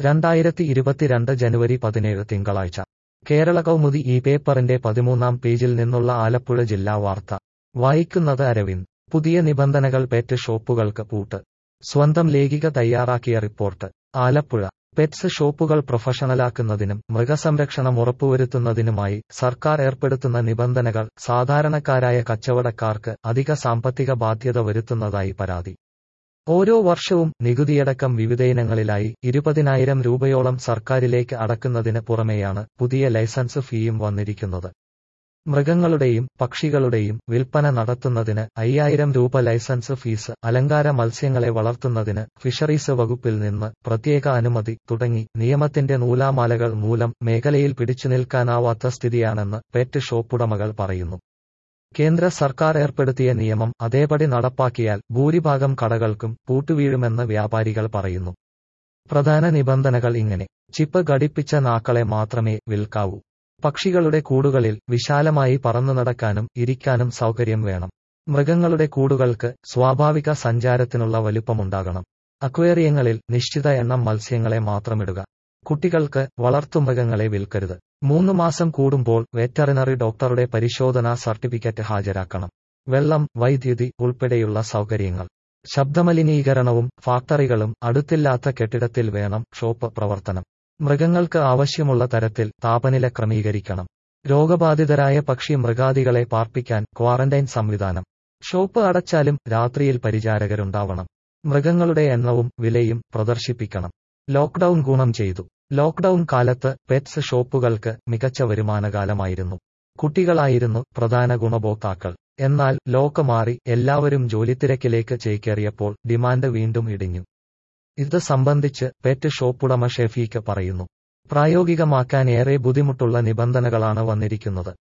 രണ്ടായിരത്തി ഇരുപത്തിരണ്ട് ജനുവരി പതിനേഴ് തിങ്കളാഴ്ച കേരള കൗമുദി ഈ പേപ്പറിന്റെ പതിമൂന്നാം പേജിൽ നിന്നുള്ള ആലപ്പുഴ ജില്ലാ വാർത്ത വായിക്കുന്നത് അരവിന്ദ് പുതിയ നിബന്ധനകൾ പെറ്റ് ഷോപ്പുകൾക്ക് പൂട്ട് സ്വന്തം ലേഖിക തയ്യാറാക്കിയ റിപ്പോർട്ട് ആലപ്പുഴ പെറ്റ്സ് ഷോപ്പുകൾ പ്രൊഫഷണലാക്കുന്നതിനും മൃഗസംരക്ഷണം ഉറപ്പുവരുത്തുന്നതിനുമായി സർക്കാർ ഏർപ്പെടുത്തുന്ന നിബന്ധനകൾ സാധാരണക്കാരായ കച്ചവടക്കാർക്ക് അധിക സാമ്പത്തിക ബാധ്യത വരുത്തുന്നതായി പരാതി ഓരോ വർഷവും നികുതിയടക്കം വിവിധയിനങ്ങളിലായി ഇരുപതിനായിരം രൂപയോളം സർക്കാരിലേക്ക് അടക്കുന്നതിന് പുറമെയാണ് പുതിയ ലൈസൻസ് ഫീയും വന്നിരിക്കുന്നത് മൃഗങ്ങളുടെയും പക്ഷികളുടെയും വിൽപ്പന നടത്തുന്നതിന് അയ്യായിരം രൂപ ലൈസൻസ് ഫീസ് അലങ്കാര മത്സ്യങ്ങളെ വളർത്തുന്നതിന് ഫിഷറീസ് വകുപ്പിൽ നിന്ന് പ്രത്യേക അനുമതി തുടങ്ങി നിയമത്തിന്റെ നൂലാമാലകൾ മൂലം മേഖലയിൽ പിടിച്ചുനിൽക്കാനാവാത്ത സ്ഥിതിയാണെന്ന് പെറ്റ് ഷോപ്പുടമകൾ പറയുന്നു കേന്ദ്ര സർക്കാർ ഏർപ്പെടുത്തിയ നിയമം അതേപടി നടപ്പാക്കിയാൽ ഭൂരിഭാഗം കടകൾക്കും പൂട്ടുവീഴുമെന്ന് വ്യാപാരികൾ പറയുന്നു പ്രധാന നിബന്ധനകൾ ഇങ്ങനെ ചിപ്പ് ഘടിപ്പിച്ച നാക്കളെ മാത്രമേ വിൽക്കാവൂ പക്ഷികളുടെ കൂടുകളിൽ വിശാലമായി പറന്നു നടക്കാനും ഇരിക്കാനും സൗകര്യം വേണം മൃഗങ്ങളുടെ കൂടുകൾക്ക് സ്വാഭാവിക സഞ്ചാരത്തിനുള്ള വലുപ്പമുണ്ടാകണം അക്വേറിയങ്ങളിൽ നിശ്ചിത എണ്ണം മത്സ്യങ്ങളെ മാത്രമിടുക കുട്ടികൾക്ക് വളർത്തുമൃഗങ്ങളെ വിൽക്കരുത് മൂന്ന് മാസം കൂടുമ്പോൾ വെറ്ററിനറി ഡോക്ടറുടെ പരിശോധനാ സർട്ടിഫിക്കറ്റ് ഹാജരാക്കണം വെള്ളം വൈദ്യുതി ഉൾപ്പെടെയുള്ള സൗകര്യങ്ങൾ ശബ്ദമലിനീകരണവും ഫാക്ടറികളും അടുത്തില്ലാത്ത കെട്ടിടത്തിൽ വേണം ഷോപ്പ് പ്രവർത്തനം മൃഗങ്ങൾക്ക് ആവശ്യമുള്ള തരത്തിൽ താപനില ക്രമീകരിക്കണം രോഗബാധിതരായ പക്ഷി മൃഗാദികളെ പാർപ്പിക്കാൻ ക്വാറന്റൈൻ സംവിധാനം ഷോപ്പ് അടച്ചാലും രാത്രിയിൽ പരിചാരകരുണ്ടാവണം മൃഗങ്ങളുടെ എണ്ണവും വിലയും പ്രദർശിപ്പിക്കണം ലോക്ക്ഡൌൺ ഗുണം ചെയ്തു ലോക്ക്ഡൌൺ കാലത്ത് പെറ്റ്സ് ഷോപ്പുകൾക്ക് മികച്ച വരുമാനകാലമായിരുന്നു കുട്ടികളായിരുന്നു പ്രധാന ഗുണഭോക്താക്കൾ എന്നാൽ ലോക്ക് മാറി എല്ലാവരും ജോലിത്തിരക്കിലേക്ക് ചേക്കേറിയപ്പോൾ ഡിമാൻഡ് വീണ്ടും ഇടിഞ്ഞു ഇത് സംബന്ധിച്ച് പെറ്റ് ഷോപ്പുടമ ഷെഫീക്ക് പറയുന്നു പ്രായോഗികമാക്കാൻ ഏറെ ബുദ്ധിമുട്ടുള്ള നിബന്ധനകളാണ് വന്നിരിക്കുന്നത്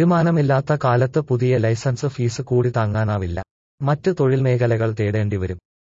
വരുമാനമില്ലാത്ത കാലത്ത് പുതിയ ലൈസൻസ് ഫീസ് കൂടി താങ്ങാനാവില്ല മറ്റ് തൊഴിൽ മേഖലകൾ തേടേണ്ടിവരും